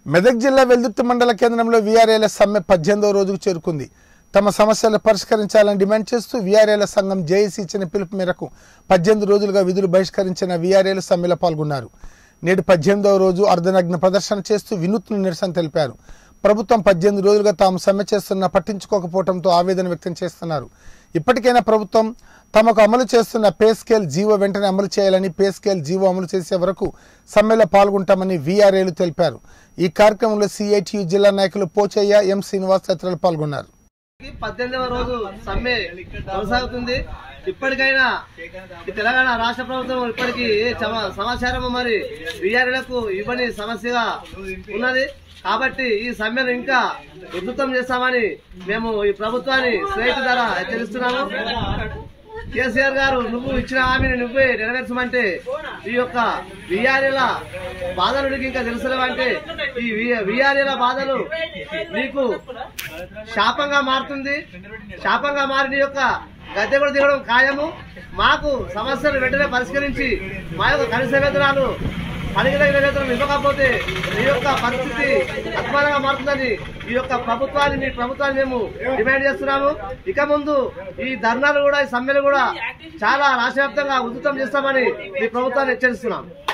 మెదక్ జిల్లా వెల్దుర్తి మండల కేంద్రంలో వీఆర్ఏల సమ్మె పద్దెనిమిదవ రోజుకు చేరుకుంది తమ సమస్యలు పరిష్కరించాలని డిమాండ్ చేస్తూ వీఆర్ఏల సంఘం జేఏసీ ఇచ్చిన పిలుపు మేరకు పద్దెనిమిది రోజులుగా విధులు బహిష్కరించిన వీఆర్ఏలు సమ్మెలో పాల్గొన్నారు నేడు పద్దెనిమిదవ రోజు అర్ధనగ్న ప్రదర్శన చేస్తూ వినూత్న నిరసన తెలిపారు ప్రభుత్వం పద్దెనిమిది రోజులుగా తాము సమ్మె చేస్తున్నా పట్టించుకోకపోవడంతో ఆవేదన వ్యక్తం చేస్తున్నారు ఇప్పటికైనా ప్రభుత్వం తమకు అమలు చేస్తున్న పే స్కేల్ జీవో వెంటనే అమలు చేయాలని పే స్కేల్ జీవో అమలు చేసే వరకు సమ్మెలో పాల్గొంటామని వీఆర్ఏలు తెలిపారు ఈ కార్యక్రమంలో సిఐటియు జిల్లా నాయకులు పోచయ్య ఎం శ్రీనివాస్ తదితరులు పాల్గొన్నారు ఈ పద్దెనిమిదవ రోజు సమ్మె కొనసాగుతుంది ఇప్పటికైనా ఈ తెలంగాణ రాష్ట్ర ప్రభుత్వం ఇప్పటికీ సమ- సమాచారం మరి విఆర్ఏలకు ఇవ్వని సమస్యగా ఉన్నది కాబట్టి ఈ సమ్మెను ఇంకా ఉధృతం చేస్తామని మేము ఈ ప్రభుత్వాన్ని స్నేహితు ద్వారా హెచ్చరిస్తున్నాము కేసీఆర్ గారు నువ్వు ఇచ్చిన హామీని నువ్వే నెరవేర్చమంటే ఈ యొక్క విఆర్ఏల బాధలు నీకు ఇంకా తెలుసలేవంటే ఈ విఆర్ఏల బాధలు నీకు శాపంగా మారుతుంది శాపంగా మారి నీ యొక్క గద్దె కూడా దిగడం ఖాయము మాకు సమస్యలు వెంటనే పరిష్కరించి మా యొక్క కనీస వేతనాలు పనికి తగిన వేతనం ఇవ్వకపోతే ఈ యొక్క పరిస్థితి అద్భుతంగా మారుతుందని ఈ యొక్క ప్రభుత్వాన్ని మీ ప్రభుత్వాన్ని మేము డిమాండ్ చేస్తున్నాము ఇక ముందు ఈ ధర్నాలు కూడా ఈ సమ్మెలు కూడా చాలా రాష్ట్ర వ్యాప్తంగా ఉధృతం చేస్తామని మీ ప్రభుత్వాన్ని హెచ్చరిస్తున్నాం